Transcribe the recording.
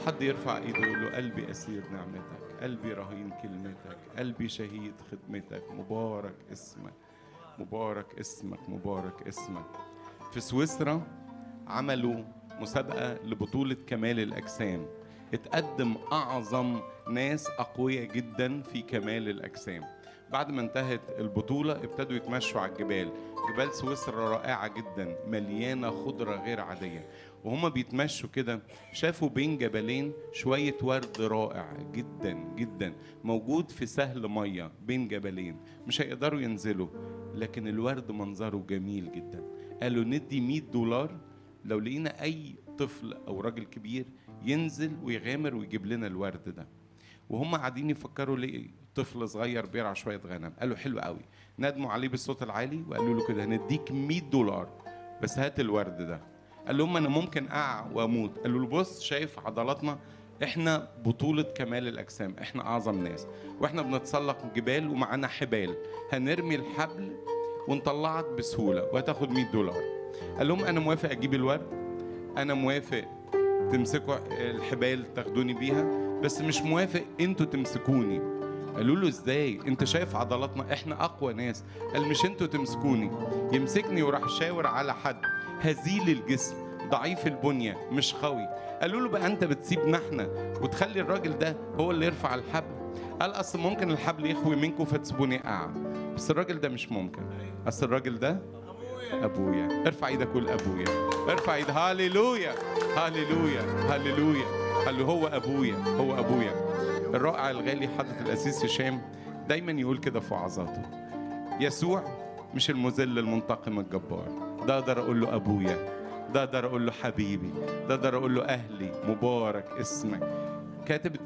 حد يرفع ايده يقول له قلبي اسير نعمتك قلبي رهين كلمتك قلبي شهيد خدمتك مبارك اسمك مبارك اسمك مبارك اسمك في سويسرا عملوا مسابقة لبطولة كمال الأجسام اتقدم أعظم ناس أقوياء جدا في كمال الأجسام بعد ما انتهت البطولة ابتدوا يتمشوا على الجبال جبال سويسرا رائعة جدا مليانة خضرة غير عادية وهم بيتمشوا كده شافوا بين جبلين شوية ورد رائع جدا جدا موجود في سهل مية بين جبلين مش هيقدروا ينزلوا لكن الورد منظره جميل جدا قالوا ندي 100 دولار لو لقينا أي طفل أو راجل كبير ينزل ويغامر ويجيب لنا الورد ده وهم قاعدين يفكروا ليه طفل صغير بيرعى شويه غنم قالوا حلو قوي ندموا عليه بالصوت العالي وقالوا له كده هنديك 100 دولار بس هات الورد ده قال لهم انا ممكن اقع واموت قالوا له بص شايف عضلاتنا احنا بطولة كمال الأجسام احنا أعظم ناس واحنا بنتسلق جبال ومعانا حبال هنرمي الحبل ونطلعك بسهولة وهتاخد 100 دولار قال لهم أنا موافق أجيب الورد أنا موافق تمسكوا الحبال تاخدوني بيها بس مش موافق انتوا تمسكوني قالوا له ازاي انت شايف عضلاتنا احنا اقوى ناس قال مش انتوا تمسكوني يمسكني وراح شاور على حد هزيل الجسم ضعيف البنية مش قوي قالوا له بقى انت بتسيبنا احنا وتخلي الراجل ده هو اللي يرفع الحبل قال اصل ممكن الحبل يخوي منكم فتسيبوني اقع بس الراجل ده مش ممكن اصل الراجل ده ابويا ارفع ايدك قول ابويا ارفع ايدك هاليلويا هاليلويا هاليلويا قال له هو ابويا هو ابويا الرائع الغالي حضرة الاسيس هشام دايما يقول كده في وعظاته يسوع مش المذل المنتقم الجبار ده اقدر اقول له ابويا ده اقدر اقول له حبيبي ده اقدر اقول له اهلي مبارك اسمك كاتب